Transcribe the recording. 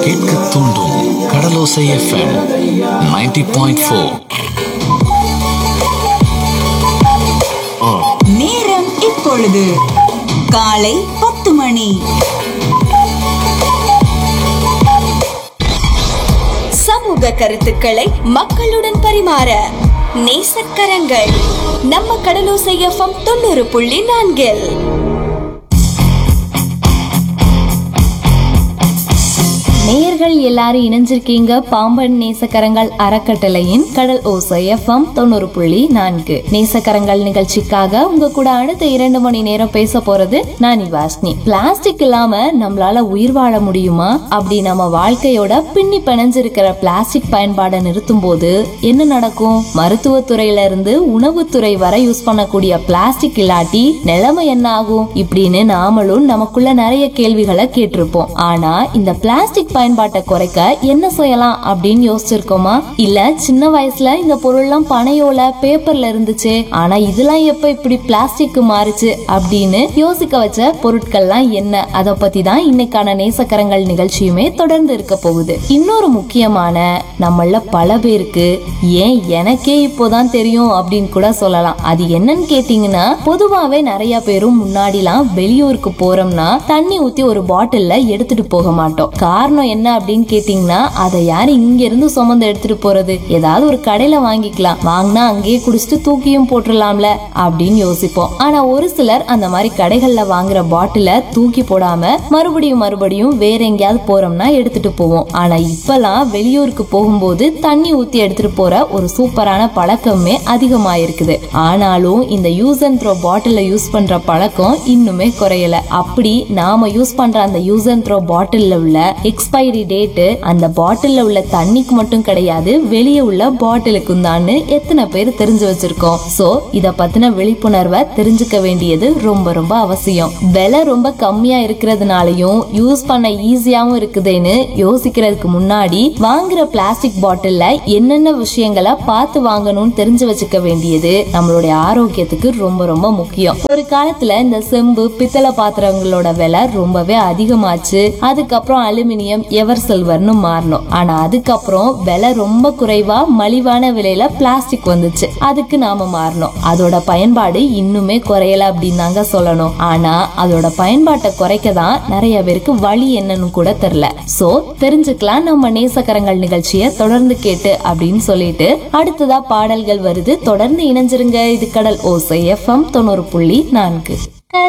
கேட்க தூண்டும் கடலோசை FM 90.4 point four நேரம் இப்பொழுது காலை பத்து மணி சமூக கருத்துக்களை மக்களுடன் பரிமாற நேசக்கரங்கள் நம்ம கடலோசை எஃப்எம் தொண்ணூறு புள்ளி நான்கில் நேயர்கள் எல்லாரும் இணைஞ்சிருக்கீங்க பாம்பன் நேசக்கரங்கள் அறக்கட்டளையின் கடல் ஓசை எஃப்எம் தொண்ணூறு புள்ளி நான்கு நேசக்கரங்கள் நிகழ்ச்சிக்காக உங்க கூட அடுத்த இரண்டு மணி நேரம் பேச போறது நான் வாஸ்னி பிளாஸ்டிக் இல்லாம நம்மளால உயிர் வாழ முடியுமா அப்படி நம்ம வாழ்க்கையோட பின்னி பிணைஞ்சிருக்கிற பிளாஸ்டிக் பயன்பாடை நிறுத்தும் போது என்ன நடக்கும் மருத்துவத்துறையில இருந்து உணவுத்துறை வரை யூஸ் பண்ணக்கூடிய பிளாஸ்டிக் இல்லாட்டி நிலைமை என்ன ஆகும் இப்படின்னு நாமளும் நமக்குள்ள நிறைய கேள்விகளை கேட்டிருப்போம் ஆனா இந்த பிளாஸ்டிக் பயன்பாட்டை குறைக்க என்ன செய்யலாம் அப்படின்னு யோசிச்சிருக்கோமா இல்ல சின்ன வயசுல இந்த பொருள்லாம் பனையோல பேப்பர்ல இருந்துச்சு ஆனா இதெல்லாம் எப்ப இப்படி பிளாஸ்டிக் மாறுச்சு அப்படின்னு யோசிக்க வச்ச பொருட்கள்லாம் என்ன அத பத்தி தான் இன்னைக்கான நேசக்கரங்கள் நிகழ்ச்சியுமே தொடர்ந்து இருக்க போகுது இன்னொரு முக்கியமான நம்மள பல பேருக்கு ஏன் எனக்கே இப்போதான் தெரியும் அப்படின்னு கூட சொல்லலாம் அது என்னன்னு கேட்டீங்கன்னா பொதுவாவே நிறைய பேரும் முன்னாடிலாம் வெளியூருக்கு போறோம்னா தண்ணி ஊத்தி ஒரு பாட்டில்ல எடுத்துட்டு போக மாட்டோம் காரணம் என்ன அப்படின்னு கேட்டீங்கன்னா அதை யாரு இங்க இருந்து சுமந்து எடுத்துட்டு போறது ஏதாவது ஒரு கடையில வாங்கிக்கலாம் வாங்கினா அங்கேயே குடிச்சிட்டு தூக்கியும் போட்டுடலாம்ல அப்படின்னு யோசிப்போம் ஆனா ஒரு சிலர் அந்த மாதிரி கடைகள்ல வாங்குற பாட்டில தூக்கி போடாம மறுபடியும் மறுபடியும் வேற எங்கேயாவது போறோம்னா எடுத்துட்டு போவோம் ஆனா இப்பெல்லாம் வெளியூருக்கு போகும்போது தண்ணி ஊத்தி எடுத்துட்டு போற ஒரு சூப்பரான பழக்கமே அதிகமாயிருக்குது ஆனாலும் இந்த யூஸ் அண்ட் த்ரோ பாட்டில யூஸ் பண்ற பழக்கம் இன்னுமே குறையல அப்படி நாம யூஸ் பண்ற அந்த யூஸ் அண்ட் த்ரோ பாட்டில்ல உள்ள எக்ஸ்பைரி டேட்டு அந்த பாட்டில்ல உள்ள தண்ணிக்கு மட்டும் கிடையாது வெளியே உள்ள பாட்டிலுக்கும் தான் எத்தனை பேர் தெரிஞ்சு வச்சிருக்கோம் சோ இத பத்தின விழிப்புணர்வை தெரிஞ்சுக்க வேண்டியது ரொம்ப ரொம்ப அவசியம் விலை ரொம்ப கம்மியா இருக்கிறதுனாலயும் யூஸ் பண்ண ஈஸியாவும் இருக்குதுன்னு யோசிக்கிறதுக்கு முன்னாடி வாங்குற பிளாஸ்டிக் பாட்டில்ல என்னென்ன விஷயங்களை பார்த்து வாங்கணும்னு தெரிஞ்சு வச்சுக்க வேண்டியது நம்மளுடைய ஆரோக்கியத்துக்கு ரொம்ப ரொம்ப முக்கியம் ஒரு காலத்துல இந்த செம்பு பித்தளை பாத்திரங்களோட விலை ரொம்பவே அதிகமாச்சு அதுக்கப்புறம் அலுமினியம் எவர் சில்வர்னு மாறணும் ஆனா அதுக்கப்புறம் விலை ரொம்ப குறைவா மலிவான விலையில பிளாஸ்டிக் வந்துச்சு அதுக்கு நாம மாறணும் அதோட பயன்பாடு இன்னுமே குறையல அப்படின்னு தாங்க சொல்லணும் ஆனா அதோட பயன்பாட்டை குறைக்க தான் நிறைய பேருக்கு வழி என்னன்னு கூட தெரியல சோ தெரிஞ்சுக்கலாம் நம்ம நேசக்கரங்கள் நிகழ்ச்சியை தொடர்ந்து கேட்டு அப்படின்னு சொல்லிட்டு அடுத்ததா பாடல்கள் வருது தொடர்ந்து இணைஞ்சிருங்க இது கடல் ஓசை எஃப்எம் தொண்ணூறு புள்ளி நான்கு